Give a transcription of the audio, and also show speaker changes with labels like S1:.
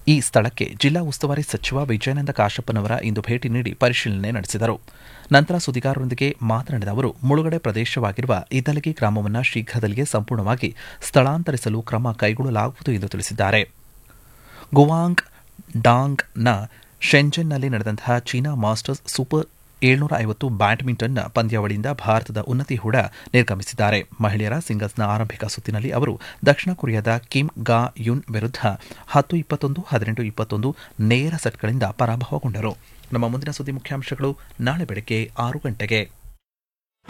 S1: ಈ ಸ್ಥಳಕ್ಕೆ ಜಿಲ್ಲಾ ಉಸ್ತುವಾರಿ ಸಚಿವ ವಿಜಯಾನಂದ ಕಾಶಪ್ಪನವರ ಇಂದು ಭೇಟಿ ನೀಡಿ ಪರಿಶೀಲನೆ ನಡೆಸಿದರು ನಂತರ ಸುದ್ದಿಗಾರರೊಂದಿಗೆ ಮಾತನಾಡಿದ ಅವರು ಮುಳುಗಡೆ ಪ್ರದೇಶವಾಗಿರುವ ಇದ್ದಲಗಿ ಗ್ರಾಮವನ್ನು ಶೀಘ್ರದಲ್ಲಿಯೇ ಸಂಪೂರ್ಣವಾಗಿ ಸ್ಥಳಾಂತರಿಸಲು ಕ್ರಮ ಕೈಗೊಳ್ಳಲಾಗುವುದು ಎಂದು ತಿಳಿಸಿದ್ದಾರೆ ಗುವಾಂಗ್ ಡಾಂಗ್ನ ಶೆಂಜನ್ನಲ್ಲಿ ನಡೆದಂತಹ ಚೀನಾ ಮಾಸ್ಟರ್ಸ್ ಸೂಪರ್ ಏಳ್ನೂರ ಐವತ್ತು ಬ್ಯಾಡ್ಮಿಂಟನ್ ಪಂದ್ಯಾವಳಿಯಿಂದ ಭಾರತದ ಉನ್ನತಿ ಹೂಡ ನಿರ್ಗಮಿಸಿದ್ದಾರೆ ಮಹಿಳೆಯರ ಸಿಂಗಲ್ಸ್ನ ಆರಂಭಿಕ ಸುತ್ತಿನಲ್ಲಿ ಅವರು ದಕ್ಷಿಣ ಕೊರಿಯಾದ ಕಿಮ್ ಗಾ ಯುನ್ ವಿರುದ್ಧ ಹತ್ತು ಇಪ್ಪತ್ತೊಂದು ಹದಿನೆಂಟು ಇಪ್ಪತ್ತೊಂದು ನೇರ ಸೆಟ್ಗಳಿಂದ ಪರಾಭವಗೊಂಡರು ನಮ್ಮ ಮುಂದಿನ ಸುದ್ದಿ ಮುಖ್ಯಾಂಶಗಳು ನಾಳೆ ಬೆಳಗ್ಗೆ ಆರು ಗಂಟೆಗೆ